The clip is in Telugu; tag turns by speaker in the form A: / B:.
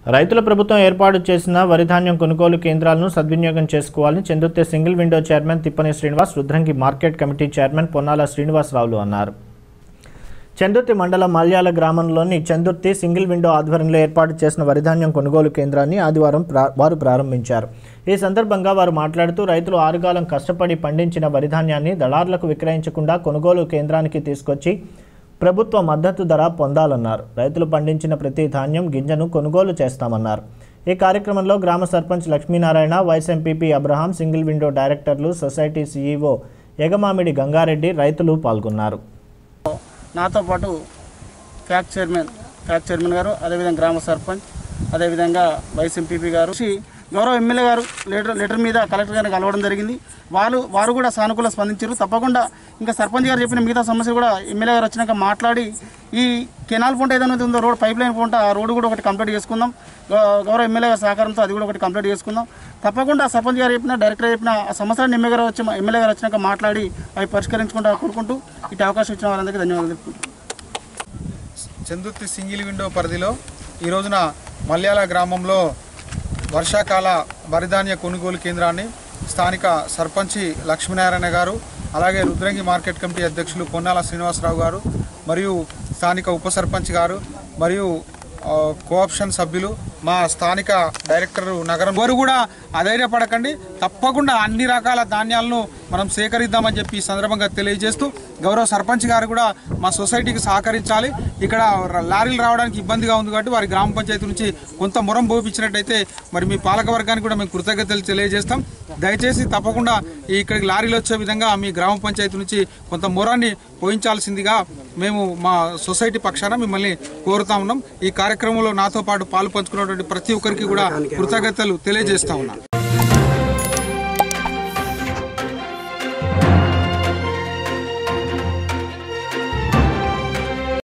A: రైతుల ప్రభుత్వం ఏర్పాటు చేసిన వరి ధాన్యం కొనుగోలు కేంద్రాలను సద్వినియోగం చేసుకోవాలని Chandurthi single window chairman Thippani Srinivas Rudrangi market committee chairman Ponnala శ్రీనివాసరావులు అన్నారు చందుర్తి మండలం మల్యాల గ్రామంలోని చందుర్తి సింగిల్ విండో ఆధ్వర్యంలో ఏర్పాటు చేసిన వరిధాన్యం కొనుగోలు కేంద్రాన్ని ఆదివారం ప్రా వారు ప్రారంభించారు ఈ సందర్భంగా వారు మాట్లాడుతూ రైతులు ఆరుగాలం కష్టపడి పండించిన వరిధాన్యాన్ని దళారులకు విక్రయించకుండా కొనుగోలు కేంద్రానికి తీసుకొచ్చి ప్రభుత్వ మద్దతు ధర పొందాలన్నారు రైతులు పండించిన ప్రతి ధాన్యం గింజను కొనుగోలు చేస్తామన్నారు ఈ కార్యక్రమంలో గ్రామ sarpanch Lakshminarayana vice MPP Abraham single window డైరెక్టర్లు సొసైటీ సీఈఓ ఎగమామిడి గంగారెడ్డి రైతులు పాల్గొన్నారు
B: నాతో పాటు ఫ్యాక్ట్ చైర్మన్ ఫ్యాక్ట్ చైర్మన్ గారు అదేవిధంగా గ్రామ సర్పంచ్ అదేవిధంగా వైస్ ఎంపీపీ గారు శ్రీ గౌరవ ఎమ్మెల్యే గారు లెటర్ లెటర్ మీద కలెక్టర్ గారిని కలవడం జరిగింది వాళ్ళు వారు కూడా సానుకూల స్పందించారు తప్పకుండా ఇంకా సర్పంచ్ గారు చెప్పిన మిగతా సమస్యలు కూడా ఎమ్మెల్యే గారు వచ్చినాక మాట్లాడి ఈ కెనాల్ పంట ఏదైనా ఉందో రోడ్ పైప్ లైన్ పంట ఆ రోడ్డు కూడా ఒకటి కంప్లీట్ చేసుకుందాం గౌ- గౌరవ ఎమ్మెల్యే గారి సహకారంతో అది కూడా ఒకటి కంప్లీట్ చేసుకుందాం తప్పకుండా సర్పంచ్ గారు చెప్పిన డైరెక్టర్ చెప్పిన ఆ సమస్యలను ఎమ్మెల్యే గారు వచ్చి ఎమ్మెల్యే గారు వచ్చినాక మాట్లాడి అవి పరిష్కరించుకుంటా కోరుకుంటూ ఇటు అవకాశం ఇచ్చిన వాళ్ళందరికీ ధన్యవాదాలు తెలుపుకుంటున్నాను.
C: చందుర్తి సింగిల్ విండో పరిధిలో ఈ రోజున మల్యాల గ్రామంలో వర్షాకాల వరిధాన్య కొనుగోలు కేంద్రాన్ని స్థానిక సర్పంచి లక్ష్మీనారాయణ గారు అలాగే రుద్రంగి మార్కెట్ కమిటీ అధ్యక్షులు పొన్నాల శ్రీనివాసరావు గారు మరియు స్థానిక ఉప సర్పంచ్ గారు మరియు ఆ, కోఆప్షన్ సభ్యులు మా స్థానిక డైరెక్టర్ నగరం వారు కూడా అధైర్యపడకండి తప్పకుండా అన్ని రకాల ధాన్యాలను మనం సేకరిద్దామని చెప్పి ఈ సందర్భంగా తెలియజేస్తూ గౌరవ సర్పంచ్ గారు కూడా మా సొసైటీకి సహకరించాలి ఇక్కడ ర- లారీలు రావడానికి ఇబ్బందిగా ఉంది కాబట్టి వారి గ్రామ పంచాయతీ నుంచి కొంత మొరం పోపించినట్టయితే మరి మీ పాలక వర్గానికి కూడా మేము కృతజ్ఞతలు తెలియజేస్తాం దయచేసి తప్పకుండా ఈ ఇక్కడికి లారీలు వచ్చే విధంగా మీ గ్రామ పంచాయతీ నుంచి కొంత మొరాన్ని పోయించాల్సిందిగా మేము మా సొసైటీ పక్షాన మిమ్మల్ని కోరుతా ఉన్నాం ఈ కార్యక్రమంలో నాతో పాటు పాలు పంచుకున్నటువంటి ప్రతి ఒక్కరికి కూడా కృతజ్ఞతలు తెలియజేస్తా ఉన్నాం